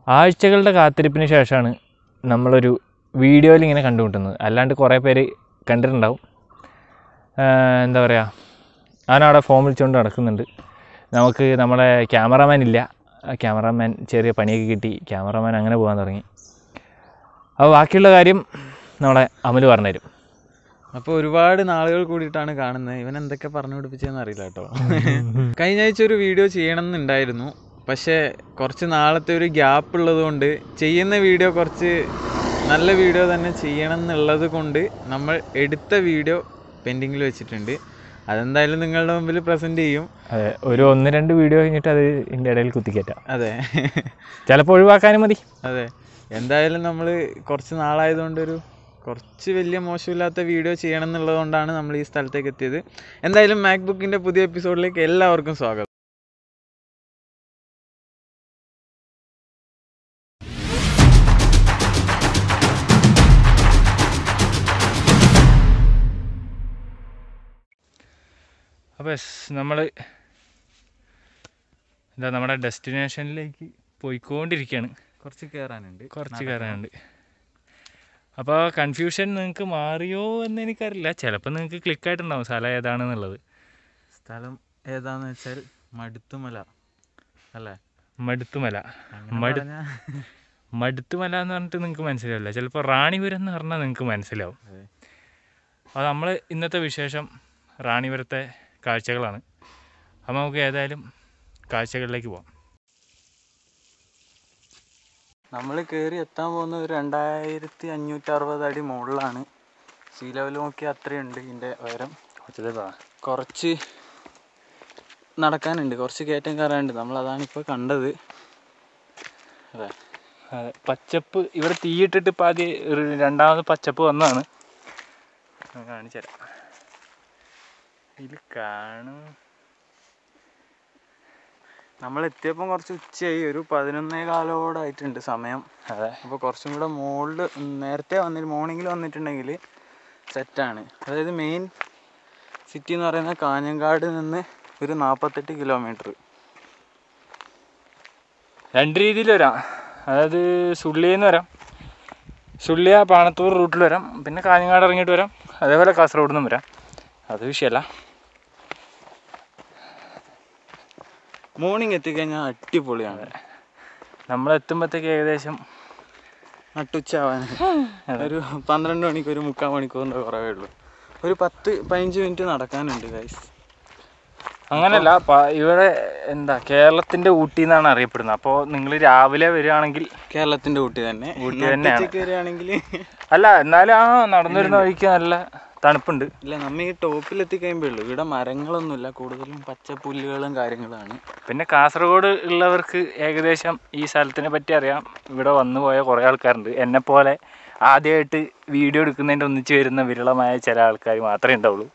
ആഴ്ചകളുടെ കാത്തിരിപ്പിന് ശേഷമാണ് നമ്മളൊരു വീഡിയോയിൽ ഇങ്ങനെ കണ്ടുമുട്ടുന്നത് അല്ലാണ്ട് കുറേ പേര് കണ്ടിട്ടുണ്ടാവും ആഹ് എന്താ പറയുക അവനവിടെ ഫോം വിളിച്ചുകൊണ്ട് നടക്കുന്നുണ്ട് നമുക്ക് നമ്മളെ ക്യാമറാമാൻ ഇല്ല ആ ക്യാമറാമാൻ ചെറിയ പണിയൊക്കെ കിട്ടി ക്യാമറാമാൻ അങ്ങനെ പോകാൻ തുടങ്ങി അപ്പോൾ ബാക്കിയുള്ള കാര്യം നമ്മളെ അമൽ പറഞ്ഞുതരും അപ്പോൾ ഒരുപാട് നാളുകൾ കൂടിയിട്ടാണ് കാണുന്നത് ഇവൻ എന്തൊക്കെ പറഞ്ഞു പിടിപ്പിച്ചതെന്ന് അറിയില്ല കേട്ടോ കഴിഞ്ഞ ആഴ്ച ഒരു വീഡിയോ ചെയ്യണം എന്നുണ്ടായിരുന്നു പക്ഷേ കുറച്ച് നാളത്തെ ഒരു ഗ്യാപ്പ് ഉള്ളത് കൊണ്ട് ചെയ്യുന്ന വീഡിയോ കുറച്ച് നല്ല വീഡിയോ തന്നെ ചെയ്യണം എന്നുള്ളത് കൊണ്ട് നമ്മൾ എടുത്ത വീഡിയോ പെൻഡിങ്ങിൽ വെച്ചിട്ടുണ്ട് അതെന്തായാലും നിങ്ങളുടെ മുമ്പിൽ പ്രസൻറ്റ് ചെയ്യും അതെ ഒരു ഒന്ന് രണ്ട് വീഡിയോ കഴിഞ്ഞിട്ട് അത് ഇതിൻ്റെ ഇടയിൽ കുത്തിക്കയറ്റാം അതെ ചിലപ്പോൾ ഒഴിവാക്കാനും മതി അതെ എന്തായാലും നമ്മൾ കുറച്ച് നാളായതുകൊണ്ട് ഒരു കുറച്ച് വലിയ മോശമില്ലാത്ത വീഡിയോ ചെയ്യണം എന്നുള്ളത് കൊണ്ടാണ് നമ്മൾ ഈ സ്ഥലത്തേക്ക് എത്തിയത് എന്തായാലും മാക്ബുക്കിൻ്റെ പുതിയ എപ്പിസോഡിലേക്ക് എല്ലാവർക്കും സ്വാഗതം അപ്പോൾ നമ്മൾ എന്താ നമ്മുടെ ഡെസ്റ്റിനേഷനിലേക്ക് പോയിക്കൊണ്ടിരിക്കുകയാണ് കുറച്ച് കയറാനുണ്ട് കുറച്ച് കയറാനുണ്ട് അപ്പോൾ കൺഫ്യൂഷൻ നിങ്ങൾക്ക് മാറിയോ എന്ന് എനിക്കറിയില്ല ചിലപ്പോൾ നിങ്ങൾക്ക് ക്ലിക്കായിട്ടുണ്ടാവും സ്ഥലം ഏതാണെന്നുള്ളത് സ്ഥലം ഏതാന്ന് വെച്ചാൽ മടുത്തുമല അല്ലേ മടുത്തുമല അങ്ങനെ മടു പറഞ്ഞാ- മടുത്തുമല എന്ന് പറഞ്ഞിട്ട് നിങ്ങൾക്ക് മനസ്സിലാവില്ല ചിലപ്പോൾ റാണിപുരം എന്ന് പറഞ്ഞാൽ നിങ്ങൾക്ക് മനസ്സിലാവും അതെ. അപ്പോൾ നമ്മൾ ഇന്നത്തെ വിശേഷം റാണിപുരത്തെ കാഴ്ചകളാണ് അപ്പോൾ നമുക്ക് ഏതായാലും കാഴ്ചകളിലേക്ക് പോകാം നമ്മൾ കയറി എത്താൻ പോകുന്ന ഒരു രണ്ടായിരത്തി അഞ്ഞൂറ്റി അറുപത് അടി മുകളിലാണ് സീ ലെവൽ നോക്കി അത്രയുണ്ട് ഇതിൻ്റെ ഉയരം കുറച്ച് നടക്കാനുണ്ട് കുറച്ച് കയറ്റം കയറാനുണ്ട് നമ്മൾ അതാണ് ഇപ്പോൾ കണ്ടത് അതെ അതെ പച്ചപ്പ് ഇവിടെ തീയിട്ടിട്ട് ഇപ്പം ആദ്യം ഒരു രണ്ടാമത് പച്ചപ്പ് വന്നതാണ് ഞാൻ കാണിച്ചു തരാം ഇതിൽ കാണും നമ്മൾ എത്തിയപ്പം കുറച്ച് ഉച്ചയായി ഒരു പതിനൊന്നേ കാലോടായിട്ടുണ്ട് സമയം അതെ അപ്പോൾ കുറച്ചും കൂടെ മുകളിൽ നേരത്തെ വന്നിട്ട് മോർണിംഗിൽ വന്നിട്ടുണ്ടെങ്കിൽ സെറ്റാണ് അതായത് മെയിൻ സിറ്റി എന്ന് പറയുന്നത് കാഞ്ഞങ്ങാട് നിന്ന് ഒരു നാൽപ്പത്തെട്ട് കിലോമീറ്റർ രണ്ട് രീതിയിൽ വരാം അതായത് സുള്ളിയിൽ നിന്ന് വരാം സുള്ളിയ പാണത്തൂർ റൂട്ടിൽ വരാം പിന്നെ കാഞ്ഞങ്ങാട് ഇറങ്ങിയിട്ട് വരാം അതേപോലെ കാസർഗോഡ് നിന്നും വരാം അത് വിഷയമല്ല മോർണിംഗ് എത്തിക്കഴിഞ്ഞാൽ അടിപൊളിയാണ് നമ്മൾ എത്തുമ്പോഴത്തേക്ക് ഏകദേശം നട്ടുച്ചാവാൻ ഒരു പന്ത്രണ്ട് മണിക്ക് ഒരു മുക്കാൽ മണിക്കൂറിൻ്റെ കുറവേ ഉള്ളൂ ഒരു പത്ത് പതിനഞ്ച് മിനിറ്റ് നടക്കാനുണ്ട് ഗൈസ് അങ്ങനല്ല പ- ഇവിടെ എന്താ കേരളത്തിന്റെ ഊട്ടി എന്നാണ് അറിയപ്പെടുന്നത് അപ്പോൾ നിങ്ങൾ രാവിലെ വരികയാണെങ്കിൽ കേരളത്തിൻ്റെ ഊട്ടി തന്നെ ഊട്ടി തന്നെയാണ്. നട്ടുച്ചയ്ക്ക് വരികയാണെങ്കിൽ അല്ല എന്നാലും ആ നടന്നു വരുന്ന വഴിക്ക് നല്ല തണുപ്പുണ്ട് ഇല്ല നമ്മ ഈ ടോപ്പിൽ എത്തിക്കഴിയുമ്പേ ഉള്ളൂ ഇവിടെ മരങ്ങളൊന്നുമില്ല കൂടുതലും പച്ച പുല്ലുകളും കാര്യങ്ങളാണ് പിന്നെ കാസർഗോഡ് ഉള്ളവർക്ക് ഏകദേശം ഈ സ്ഥലത്തിനെ പറ്റി അറിയാം ഇവിടെ വന്നു പോയ കുറേ ആൾക്കാരുണ്ട് എന്നെ പോലെ ആദ്യമായിട്ട് വീഡിയോ എടുക്കുന്നതിൻ്റെ ഒന്നിച്ച് വരുന്ന വിരളമായ ചില ആൾക്കാർ മാത്രമേ ഉണ്ടാവുള്ളൂ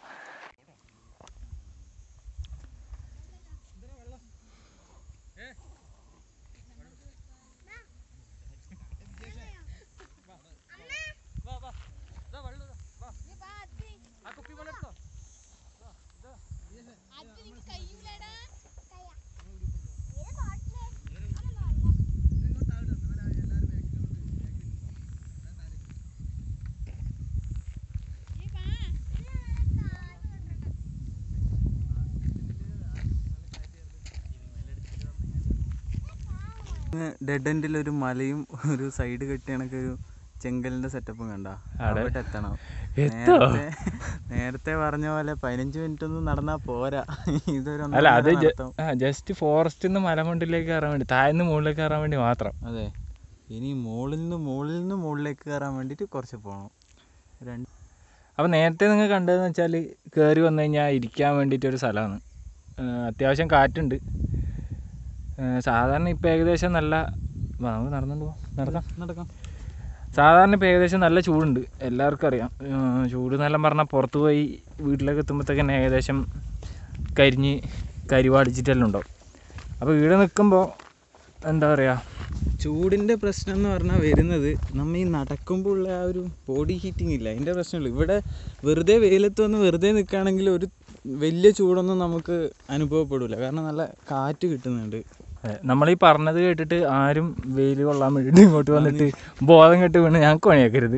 ഡെഡ് എൻഡിൽ ഒരു മലയും ഒരു സൈഡ് കെട്ടി കണക്ക് ഒരു ചെങ്കലിന്റെ സെറ്റപ്പും കണ്ട ആടെ? അവിടെ എത്തണം എത്തോ? നേരത്തെ നേരത്തെ പറഞ്ഞ പോലെ പതിനഞ്ച് മിനിറ്റ് ഒന്നും നടന്നാ പോരാ ഇതൊരു അല്ല അത് ഒന്നര നടത്തം. ജസ്റ്റ് ഫോറസ്റ്റിൽ നിന്ന് മലമണ്ടിലേക്ക് കയറാൻ വേണ്ടി താഴ്ന്ന് മുകളിലേക്ക് കയറാൻ വേണ്ടി മാത്രം അതെ ഇനി മുകളിൽ നിന്ന് മുകളിൽ നിന്ന് മുകളിലേക്ക് കയറാൻ വേണ്ടിയിട്ട് കുറച്ച് പോകണം രണ്ട് അപ്പോൾ നേരത്തെ നിങ്ങൾ കണ്ടതെന്ന് വെച്ചാൽ കയറി വന്നു കഴിഞ്ഞാൽ ഇരിക്കാൻ വേണ്ടിയിട്ടൊരു സ്ഥലമാണ് അത്യാവശ്യം കാറ്റുണ്ട് ഏഹ് സാധാരണ ഇപ്പോൾ ഏകദേശം നല്ല വാ, നമുക്ക് നടന്നുകൊണ്ട് പോവാം നടക്കാം നടക്കാം സാധാരണ ഇപ്പോൾ ഏകദേശം നല്ല ചൂടുണ്ട് എല്ലാവർക്കും അറിയാം ഏഹ് ചൂട് എന്നെല്ലാം പറഞ്ഞാൽ പുറത്ത് പോയി വീട്ടിലേക്ക് എത്തുമ്പോഴത്തേക്കന്നെ ഏകദേശം കരിഞ്ഞ് കരിവാടിച്ചിട്ടെല്ലാം ഉണ്ടാവും അപ്പോൾ ഇവിടെ നിൽക്കുമ്പോൾ എന്താ പറയുക ചൂടിൻ്റെ പ്രശ്നം എന്ന് പറഞ്ഞാൽ വരുന്നത് നമ്മൾ ഈ നടക്കുമ്പോൾ ഉള്ള ആ ഒരു ബോഡി ഹീറ്റിംഗ് ഇല്ല അതിൻ്റെ പ്രശ്നമുള്ളൂ ഇവിടെ വെറുതെ വെയിലത്ത് വന്ന് വെറുതെ നിൽക്കുകയാണെങ്കിൽ ഒരു വലിയ ചൂടൊന്നും നമുക്ക് അനുഭവപ്പെടില്ല കാരണം നല്ല കാറ്റ് കിട്ടുന്നുണ്ട് നമ്മളീ പറഞ്ഞത് കേട്ടിട്ട് ആരും വെയിൽ കൊള്ളാൻ വേണ്ടിയിട്ട് ഇങ്ങോട്ട് വന്നിട്ട് ബോധം കെട്ട് വീണ് ഞങ്ങൾക്ക് പണിയാക്കരുത്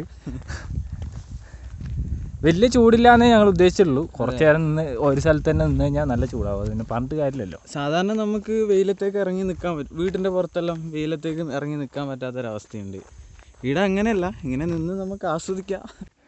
വലിയ ചൂടില്ലാന്നേ ഞങ്ങൾ ഉദ്ദേശിച്ചുള്ളൂ കുറച്ച് നേരം നിന്ന് ഒരു സ്ഥലത്ത് തന്നെ നിന്ന് കഴിഞ്ഞാൽ നല്ല ചൂടാവും അതിന് പറഞ്ഞിട്ട് കാര്യമില്ലല്ലോ സാധാരണ നമുക്ക് വെയിലത്തേക്ക് ഇറങ്ങി നിൽക്കാൻ പറ്റും വീട്ടിൻ്റെ പുറത്തെല്ലാം വെയിലത്തേക്ക് ഇറങ്ങി നിൽക്കാൻ പറ്റാത്തൊരവസ്ഥയുണ്ട് ഇവിടെ അങ്ങനെയല്ല ഇങ്ങനെ നിന്ന് നമുക്ക് ആസ്വദിക്കാം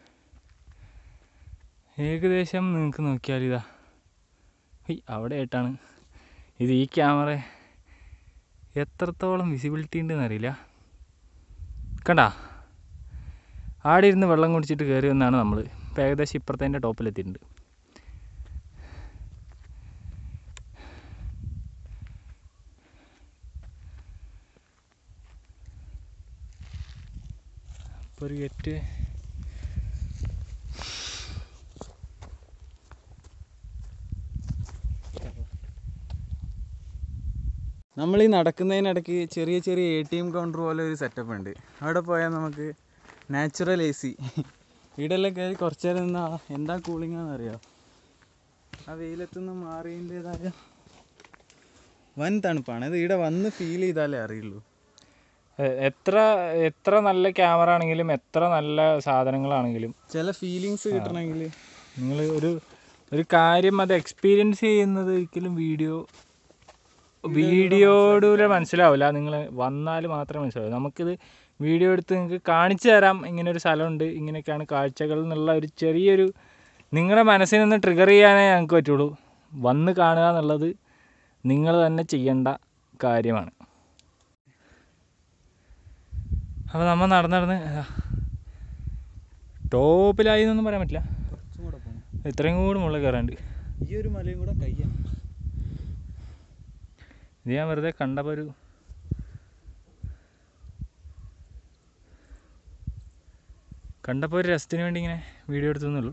ഏകദേശം നിങ്ങൾക്ക് നോക്കിയാൽ ഇതാ ഹെയ് അവിടെ ആയിട്ടാണ് ഇത് ഈ ക്യാമറ എത്രത്തോളം വിസിബിലിറ്റി ഉണ്ടെന്ന് അറിയില്ല കണ്ടാ ആടെ ഇരുന്ന് വെള്ളം കുടിച്ചിട്ട് കയറി വന്നാണ് നമ്മൾ ഇപ്പോൾ ഏകദേശം ഇപ്പുറത്തതിൻ്റെ ടോപ്പിലെത്തിയിട്ടുണ്ട് അപ്പോൾ ഒരു ഗെറ്റ് നമ്മൾ ഈ നടക്കുന്നതിനിടയ്ക്ക് ചെറിയ ചെറിയ എ ടി എം കൗണ്ടർ പോലെ ഒരു സെറ്റപ്പ് ഉണ്ട് അവിടെ പോയാൽ നമുക്ക് നാച്ചുറൽ എ സി വീടെല്ലാം കയറി കുറച്ച് നേരം നിന്നാൽ എന്താ കൂളിംഗ് ആണെന്നറിയാം ആ വെയിലത്തുനിന്ന് മാറിയതിൻ്റെതായ വൻ തണുപ്പാണ് അത് ഇവിടെ വന്ന് ഫീൽ ചെയ്താലേ അറിയുള്ളൂ എ- എത്ര എത്ര നല്ല ക്യാമറ ആണെങ്കിലും എത്ര നല്ല സാധനങ്ങളാണെങ്കിലും ചില ഫീലിങ്സ് കിട്ടണമെങ്കിൽ നിങ്ങൾ ഒരു ഒരു കാര്യം അത് എക്സ്പീരിയൻസ് ചെയ്യുന്നത് ഒരിക്കലും വീഡിയോ വീഡിയോയിലൂടെ മനസ്സിലാവില്ല നിങ്ങൾ വന്നാൽ മാത്രമേ മനസ്സിലാവൂ നമുക്കിത് വീഡിയോ എടുത്ത് നിങ്ങൾക്ക് കാണിച്ചു തരാം ഇങ്ങനെ ഒരു സ്ഥലമുണ്ട് ഇങ്ങനെയൊക്കെയാണ് കാഴ്ചകൾ എന്നുള്ള ഒരു ചെറിയൊരു നിങ്ങളുടെ മനസ്സിൽ നിന്ന് ട്രിഗർ ചെയ്യാനേ ഞങ്ങൾക്ക് പറ്റുള്ളൂ വന്ന് കാണുക എന്നുള്ളത് നിങ്ങൾ തന്നെ ചെയ്യേണ്ട കാര്യമാണ് അപ്പോൾ നമ്മൾ നടന്ന് നടന്ന് ടോപ്പിലായി എന്നൊന്നും പറയാൻ പറ്റില്ല കുറച്ചും കൂടെ പോകണം ഇത്രയും കൂടി മുകളിൽ കയറാണ്ട് ഈ ഒരു മലയും കൂടെ കയ്യാണ് ഇത് ഞാൻ വെറുതെ കണ്ടപ്പോൾ ഒരു കണ്ടപ്പോൾ ഒരു രസത്തിന് വേണ്ടി ഇങ്ങനെ വീഡിയോ എടുത്തെന്നുള്ളൂ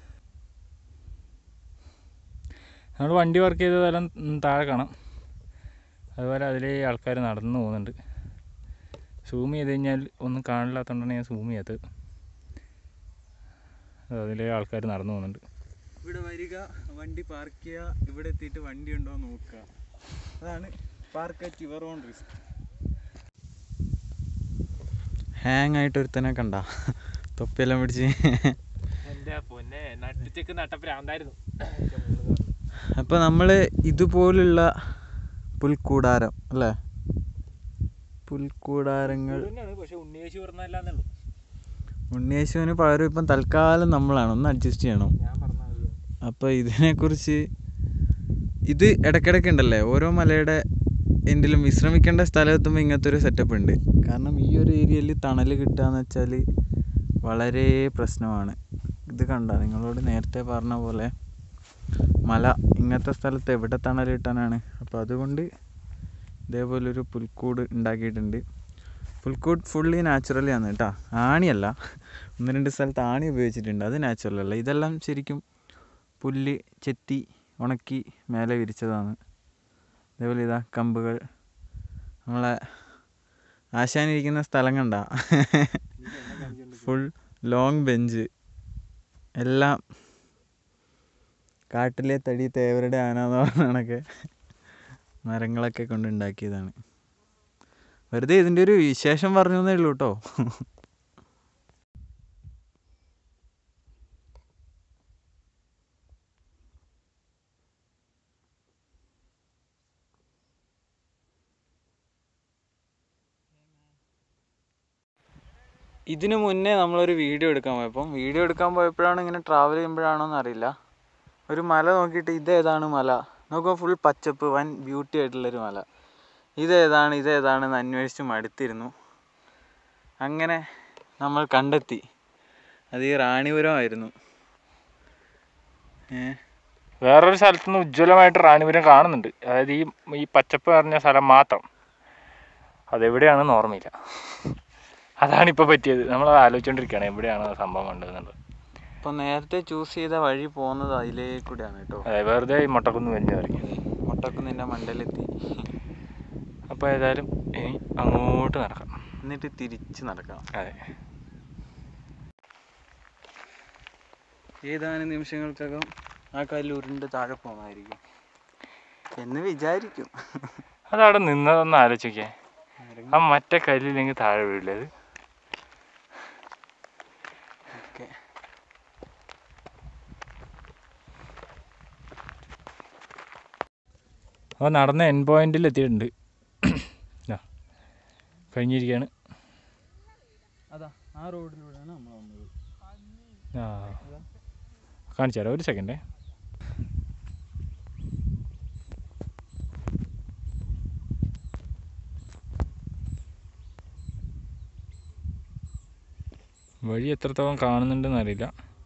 നമ്മൾ വണ്ടി വർക്ക് ചെയ്തതെല്ലാം ഉം, താഴെ കാണാം അതുപോലെ അതിൽ ആൾക്കാർ നടന്നു പോകുന്നുണ്ട് സൂം ചെയ്ത് കഴിഞ്ഞാൽ ഒന്നും കാണില്ലാത്തതുകൊണ്ടാണ് ഞാൻ സൂം ചെയ്യാത്തത് അതിലെ ആൾക്കാർ നടന്നു പോകുന്നുണ്ട് ഇവിടെ വരിക വണ്ടി പാർക്ക് ചെയ്യുക ഇവിടെ എത്തിയിട്ട് വണ്ടി ഉണ്ടോ എന്ന് നോക്കുക അതാണ് park at your own risk hang ആയിട്ട് ഒരുത്തനെ കണ്ട തൊപ്പിയെല്ലാം പിടിച്ച് എൻ്റെ പൊന്നെ നട്ടിച്ചക്ക് നട്ടപ്പിരാന്തായിരുന്നു അപ്പോൾ നമ്മൾ ഇതുപോലുള്ള പുൽക്കൂടാരം അല്ലേ പുൽക്കൂടാരങ്ങൾ പക്ഷെ ഉണ്ണിയേശു പറഞ്ഞല്ലാന്നുള്ളൂ ഉണ്ണിയേശുവിന് പകരം ഇപ്പം തൽക്കാലം നമ്മളാണ് ഒന്ന് അഡ്ജസ്റ്റ് ചെയ്യണം ഞാൻ പറഞ്ഞാൽ മതിയോ അപ്പോൾ ഇതിനെക്കുറിച്ച് ഇത് ഇടയ്ക്കിടയ്ക്ക് ഉണ്ടല്ലേ ഓരോ മലയുടെ എന്തിലും വിശ്രമിക്കേണ്ട സ്ഥലം എത്തുമ്പോൾ ഇങ്ങനത്തെ ഒരു സെറ്റപ്പ് ഉണ്ട് കാരണം ഈ ഒരു ഏരിയയിൽ തണൽ കിട്ടുക എന്ന് വെച്ചാൽ വളരെ പ്രശ്നമാണ് ഇത് കണ്ട നിങ്ങളോട് നേരത്തെ പറഞ്ഞ പോലെ മല ഇങ്ങനത്തെ സ്ഥലത്ത് എവിടെ തണൽ കിട്ടാനാണ് അപ്പോൾ അതുകൊണ്ട് ഇതേപോലൊരു പുൽക്കൂട് ഉണ്ടാക്കിയിട്ടുണ്ട് പുൽക്കൂട് ഫുള്ളി നാച്ചുറലി ആണ് കേട്ടോ ആണിയല്ല ഒന്ന് രണ്ട് സ്ഥലത്ത് ആണി ഉപയോഗിച്ചിട്ടുണ്ട് അത് നാച്ചുറൽ അല്ല ഇതെല്ലാം ശരിക്കും പുല്ല് ചെത്തി ഉണക്കി മേലെ വിരിച്ചതാണ് അതേപോലെ ഇതാ കമ്പുകൾ നമ്മളെ ആശാനിരിക്കുന്ന സ്ഥലം കണ്ട ഫുൾ ലോങ് ബെഞ്ച് എല്ലാം കാട്ടിലെ തടി തേവരുടെ ആന എന്ന് പറഞ്ഞ കണക്കെ മരങ്ങളൊക്കെ കൊണ്ട് ഉണ്ടാക്കിയതാണ് വെറുതെ ഇതിൻ്റെ ഒരു വിശേഷം പറഞ്ഞു എന്നേ ഉള്ളൂ കേട്ടോ ഇതിനു മുന്നേ നമ്മളൊരു വീഡിയോ എടുക്കാൻ പോയപ്പം വീഡിയോ എടുക്കാൻ പോയപ്പോഴാണ് ഇങ്ങനെ ട്രാവൽ ചെയ്യുമ്പോഴാണോ എന്നറിയില്ല ഒരു മല നോക്കിയിട്ട് ഇതേതാണ് മല നോക്കുമ്പോൾ ഫുൾ പച്ചപ്പ് വൻ ബ്യൂട്ടി ആയിട്ടുള്ളൊരു മല ഇതേതാണ് ഇതേതാണെന്ന് അന്വേഷിച്ച് മടുത്തിരുന്നു അങ്ങനെ നമ്മൾ കണ്ടെത്തി അത് ഈ റാണിപുരമായിരുന്നു ഏ വേറൊരു സ്ഥലത്ത് നിന്ന് ഉജ്ജ്വലമായിട്ട് റാണിപുരം കാണുന്നുണ്ട് അതായത് ഈ ഈ പച്ചപ്പ് നിറഞ്ഞ സ്ഥലം മാത്രം അതെവിടെയാണെന്ന് ഓർമ്മയില്ല അതാണ് ഇപ്പോൾ പറ്റിയത് നമ്മൾ ആലോചിച്ചുകൊണ്ടിരിക്കുകയാണ് എവിടെയാണ് ആ സംഭവം കണ്ടതെന്നുള്ളത് ഇപ്പം നേരത്തെ ചൂസ് ചെയ്ത വഴി പോകുന്നത് അതിലേ കൂടെയാണ് കേട്ടോ അതെ വെറുതെ ഈ മുട്ടക്കുന്ന് വലിഞ്ഞു കളിക്കും മുട്ടക്കുന്നിൻ്റെ മണ്ടയിലെത്തി അപ്പോൾ ഏതായാലും ഇനി അങ്ങോട്ട് നടക്കാം എന്നിട്ട് തിരിച്ച് നടക്കാം അതെ ഏതാനും നിമിഷങ്ങൾക്കകം ആ കല്ല് ഉരുണ്ട് താഴെ പോകുന്നതായിരിക്കും എന്ന് വിചാരിക്കും അതവിടെ നിന്നതൊന്ന് ആലോചിക്കേ ആ മറ്റേ കല്ലില്ലെങ്കിൽ താഴെ വീഴില്ല അത് ഓക്കെ അപ്പോൾ നടന്ന എൻ പോയിന്റിൽ എത്തിയിട്ടുണ്ട് ദാ, കഴിഞ്ഞിരിക്കുകയാണ് അതാ ആ റോഡിലൂടെയാണ് നമ്മൾ വന്നത് ആ കാണിച്ചു തരാം ഒരു സെക്കൻഡേ വഴി എത്രത്തോളം കാണുന്നുണ്ടെന്ന് അറിയില്ല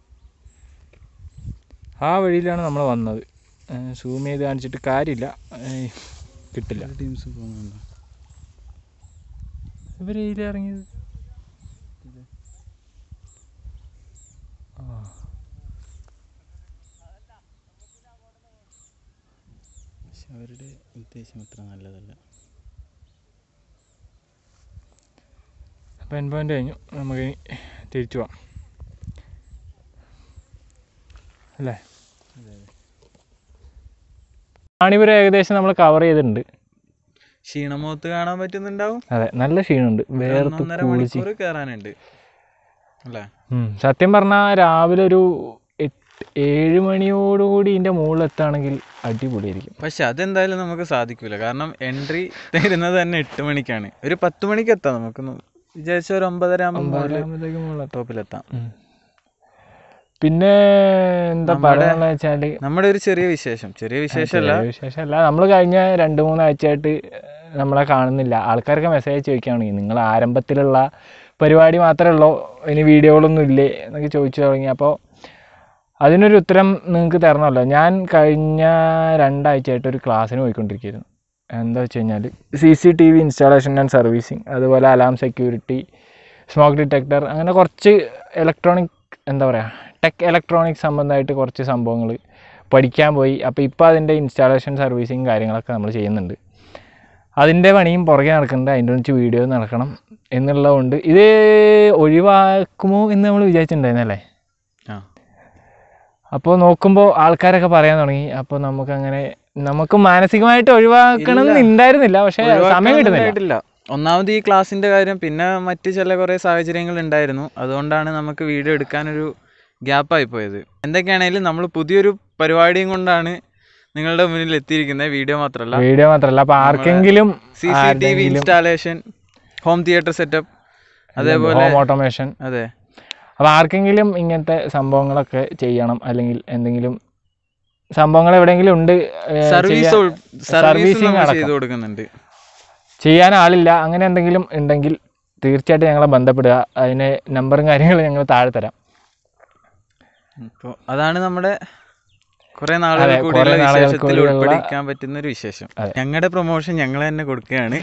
ആ വഴിയിലാണ് നമ്മൾ വന്നത് സൂം ചെയ്ത് കാണിച്ചിട്ട് കാര്യമില്ല ഏയ്, കിട്ടില്ല ടീംസ് പോകുന്നുണ്ടോ ഇവർ ഇറങ്ങിയത് ആ പക്ഷെ അവരുടെ ഉദ്ദേശം അത്ര നല്ലതല്ല അപ്പോൾ എൻ പോയിൻ്റ് കഴിഞ്ഞു നമുക്ക് ഇനി തിരിച്ചു പോവാം അല്ലേ അതെ അതെ റാണിപുരം ഏകദേശം നമ്മൾ കവർ ചെയ്തിട്ടുണ്ട് ക്ഷീണമുഖത്ത് കാണാൻ പറ്റുന്നുണ്ടാവും അതെ നല്ല ക്ഷീണമുണ്ട് വേർത്ത് ഒന്നൊന്നര കുളിച്ച് മണിക്കൂർ കയറാനുണ്ട് അല്ലേ ഉം. സത്യം പറഞ്ഞാൽ രാവിലെ ഒരു എട്ട് ഏഴ് മണിയോടുകൂടി ഇതിൻ്റെ മുകളിലെത്താണെങ്കിൽ അടിപൊളിയായിരിക്കും പക്ഷെ അതെന്തായാലും നമുക്ക് സാധിക്കൂല കാരണം എൻട്രി തരുന്നത് തന്നെ എട്ട് മണിക്കാണ് ഒരു പത്ത് മണിക്ക് എത്താം നമുക്ക് ന- വിചാരിച്ച ഒരു ഒമ്പതര ആകുമ്പോൾ ഒമ്പതരാകുമ്പോഴത്തേക്കും മുകളിലെത്താം ടോപ്പിലെത്താം ഉം. പിന്നെ എന്താ നമ്മുടെ- പറയാന്ന് വെച്ചാല് നമ്മുടെ ഒരു ചെറിയ വിശേഷം ചെറിയ വിശേഷമല്ല ചെറിയ വിശേഷമല്ല നമ്മൾ കഴിഞ്ഞ രണ്ട് മൂന്നാഴ്ചയായിട്ട് നമ്മളെ കാണുന്നില്ല ആൾക്കാർക്ക് മെസ്സേജ് ചോദിക്കുകയാണെങ്കിൽ നിങ്ങൾ ആരംഭത്തിലുള്ള പരിപാടി മാത്രമേ ഉള്ളൂ ഇനി വീഡിയോകളൊന്നും ഇല്ലേ എന്നൊക്കെ ചോദിച്ചു തുടങ്ങി അപ്പോൾ അതിനൊരു ഉത്തരം നിങ്ങൾക്ക് തരണമല്ലോ ഞാൻ കഴിഞ്ഞ രണ്ടാഴ്ചയായിട്ട് ഒരു ക്ലാസ്സിന് പോയിക്കൊണ്ടിരിക്കുകയായിരുന്നു എന്താ വെച്ച് കഴിഞ്ഞാൽ C C T V installation and servicing അതുപോലെ അലാം സെക്യൂരിറ്റി സ്മോക്ക് ഡിറ്റക്ടർ അങ്ങനെ കുറച്ച് ഇലക്ട്രോണിക് എന്താ പറയുക ടെക് ഇലക്ട്രോണിക് സംബന്ധമായിട്ട് കുറച്ച് സംഭവങ്ങൾ പഠിക്കാൻ പോയി അപ്പോൾ ഇപ്പോൾ അതിൻ്റെ ഇൻസ്റ്റാളേഷൻ സർവീസിങ് കാര്യങ്ങളൊക്കെ നമ്മൾ ചെയ്യുന്നുണ്ട് അതിൻ്റെ പണിയും പുറകെ നടക്കുന്നുണ്ട് അതിൻ്റെ വെച്ച് വീഡിയോ നടക്കണം എന്നുള്ളതുകൊണ്ട് ഇത് ഒഴിവാക്കുമോ എന്ന് നമ്മൾ വിചാരിച്ചിട്ടുണ്ടായിരുന്നല്ലേ ആ അപ്പോൾ നോക്കുമ്പോൾ ആൾക്കാരൊക്കെ പറയാൻ തുടങ്ങി അപ്പോൾ നമുക്കങ്ങനെ നമുക്ക് മാനസികമായിട്ട് ഒഴിവാക്കണം എന്ന് ഉണ്ടായിരുന്നില്ല പക്ഷേ സമയം കിട്ടുന്നില്ല ഒഴിവാക്കാനൊന്നായിട്ടില്ല ഒന്നാമത് ഈ ക്ലാസ്സിന്റെ കാര്യം പിന്നെ മറ്റ് ചില കുറേ സാഹചര്യങ്ങൾ ഉണ്ടായിരുന്നു അതുകൊണ്ടാണ് നമുക്ക് വീഡിയോ എടുക്കാനൊരു ഗ്യാപ്പായി പോയത് എന്തൊക്കെയാണെങ്കിലും നമ്മൾ പുതിയൊരു പരിപാടിയും കൊണ്ടാണ് നിങ്ങളുടെ മുന്നിൽ എത്തിയിരിക്കുന്നത് വീഡിയോ മാത്രമല്ല വീഡിയോ മാത്രമല്ല അപ്പോൾ ആർക്കെങ്കിലും C C T V installation home theatre setup അതേപോലെ ഹോം ഓട്ടോമേഷൻ അതെ അപ്പോൾ ആർക്കെങ്കിലും ഇങ്ങനത്തെ സംഭവങ്ങളൊക്കെ ചെയ്യണം അല്ലെങ്കിൽ എന്തെങ്കിലും സംഭവങ്ങൾ എവിടെയെങ്കിലും ഉണ്ട് ഏ, സർവീസ് ചെയ്യാൻ- സർവീസ് സർവീസിങ് നമ്മൾ അടക്കം. ചെയ്തു കൊടുക്കുന്നുണ്ട് ചെയ്യാൻ ആളില്ല അങ്ങനെ എന്തെങ്കിലും ഉണ്ടെങ്കിൽ തീർച്ചയായിട്ടും ഞങ്ങളെ ബന്ധപ്പെടുക അതിന് നമ്പറും കാര്യങ്ങളും ഞങ്ങൾ താഴെ തരാം അപ്പോൾ അതാണ് നമ്മുടെ കുറെ നാളുകൾ അതെ, കൂടിയുള്ള കുറേ നാളുകൾ വിശേഷത്തിൽ കൂടിയുള്ള- ഉൾപ്പെടുത്താൻ പറ്റുന്ന ഒരു വിശേഷം അതെ. ഞങ്ങളുടെ പ്രൊമോഷൻ ഞങ്ങൾ തന്നെ കൊടുക്കുകയാണ്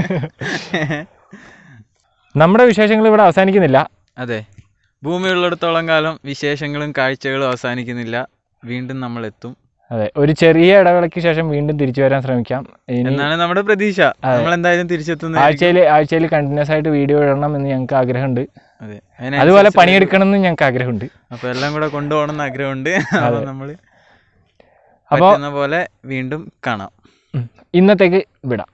നമ്മുടെ വിശേഷങ്ങൾ ഇവിടെ അവസാനിക്കുന്നില്ല അതെ ഭൂമി ഉള്ളിടത്തോളം കാലം വിശേഷങ്ങളും കാഴ്ചകളും അവസാനിക്കുന്നില്ല വീണ്ടും നമ്മൾ എത്തും അതെ ഒരു ചെറിയ ഇടവേളയ്ക്ക് ശേഷം വീണ്ടും തിരിച്ചു വരാൻ ശ്രമിക്കാം ഇനി എന്നാണ് നമ്മുടെ പ്രതീക്ഷ നമ്മൾ എന്തായാലും തിരിച്ചെത്തുന്ന ആഴ്ചയിൽ ആഴ്ചയിൽ കണ്ടിന്യൂസ് ആയിട്ട് വീഡിയോ ഇടണം എന്ന് ഞങ്ങൾക്ക് ആഗ്രഹമുണ്ട് അതെ അതുപോലെ അതിനനുസരിച്ച് പണിയെടുക്കണം എന്ന് ഞങ്ങൾക്ക് ആഗ്രഹമുണ്ട് അപ്പൊ എല്ലാം കൂടെ കൊണ്ടുപോകണം എന്ന് ആഗ്രഹമുണ്ട് അപ്പൊ നമ്മള് അപ്പോൾ പറ്റുന്ന പോലെ വീണ്ടും കാണാം ഉം, ഇന്നത്തേക്ക് വിടാം